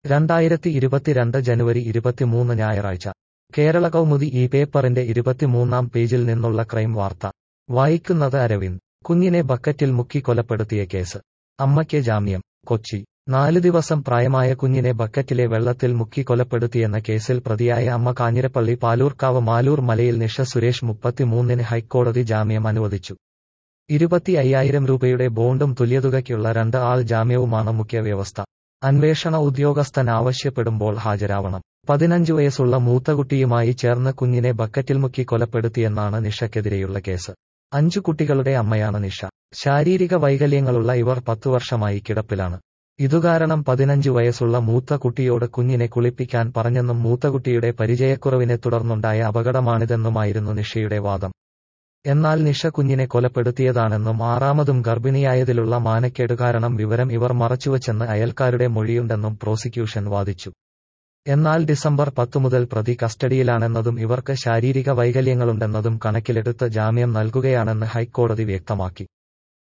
രണ്ടായിരത്തി ഇരുപത്തിരണ്ട് ജനുവരി ഇരുപത്തിമൂന്ന് ഞായറാഴ്ച കേരള കൗമുദി ഈ പേപ്പറിന്റെ ഇരുപത്തിമൂന്നാം പേജിൽ നിന്നുള്ള ക്രൈം വാർത്ത വായിക്കുന്നത് അരവിന്ദ് കുഞ്ഞിനെ ബക്കറ്റിൽ മുക്കി കൊലപ്പെടുത്തിയ കേസ് അമ്മയ്ക്ക് ജാമ്യം കൊച്ചി നാല് ദിവസം പ്രായമായ കുഞ്ഞിനെ ബക്കറ്റിലെ വെള്ളത്തിൽ മുക്കി കൊലപ്പെടുത്തിയെന്ന കേസിൽ പ്രതിയായ അമ്മ കാഞ്ഞിരപ്പള്ളി പാലൂർക്കാവ് മാലൂർ മലയിൽ നിഷ സുരേഷ് മുപ്പത്തിമൂന്നിന് ഹൈക്കോടതി ജാമ്യം അനുവദിച്ചു ഇരുപത്തി അയ്യായിരം രൂപയുടെ ബോണ്ടും തുല്യതുകയ്ക്കുള്ള രണ്ട് ആൾ ജാമ്യവുമാണ് മുഖ്യ വ്യവസ്ഥ അന്വേഷണ ഉദ്യോഗസ്ഥൻ ആവശ്യപ്പെടുമ്പോൾ ഹാജരാവണം പതിനഞ്ചു വയസ്സുള്ള മൂത്തകുട്ടിയുമായി ചേർന്ന് കുഞ്ഞിനെ ബക്കറ്റിൽ മുക്കി കൊലപ്പെടുത്തിയെന്നാണ് നിഷയ്ക്കെതിരെയുള്ള കേസ് അഞ്ചു കുട്ടികളുടെ അമ്മയാണ് നിഷ ശാരീരിക വൈകല്യങ്ങളുള്ള ഇവർ പത്തു വർഷമായി കിടപ്പിലാണ് ഇതുകാരണം പതിനഞ്ചു വയസ്സുള്ള മൂത്ത കുട്ടിയോട് കുഞ്ഞിനെ കുളിപ്പിക്കാൻ പറഞ്ഞെന്നും മൂത്തകുട്ടിയുടെ പരിചയക്കുറവിനെ തുടർന്നുണ്ടായ അപകടമാണിതെന്നുമായിരുന്നു നിഷയുടെ വാദം എന്നാൽ നിഷ കുഞ്ഞിനെ കൊലപ്പെടുത്തിയതാണെന്നും ആറാമതും ഗർഭിണിയായതിലുള്ള മാനക്കേട് കാരണം വിവരം ഇവർ മറച്ചുവച്ചെന്ന് അയൽക്കാരുടെ മൊഴിയുണ്ടെന്നും പ്രോസിക്യൂഷൻ വാദിച്ചു എന്നാൽ ഡിസംബർ പത്തു മുതൽ പ്രതി കസ്റ്റഡിയിലാണെന്നതും ഇവർക്ക് ശാരീരിക വൈകല്യങ്ങളുണ്ടെന്നതും കണക്കിലെടുത്ത് ജാമ്യം നൽകുകയാണെന്ന് ഹൈക്കോടതി വ്യക്തമാക്കി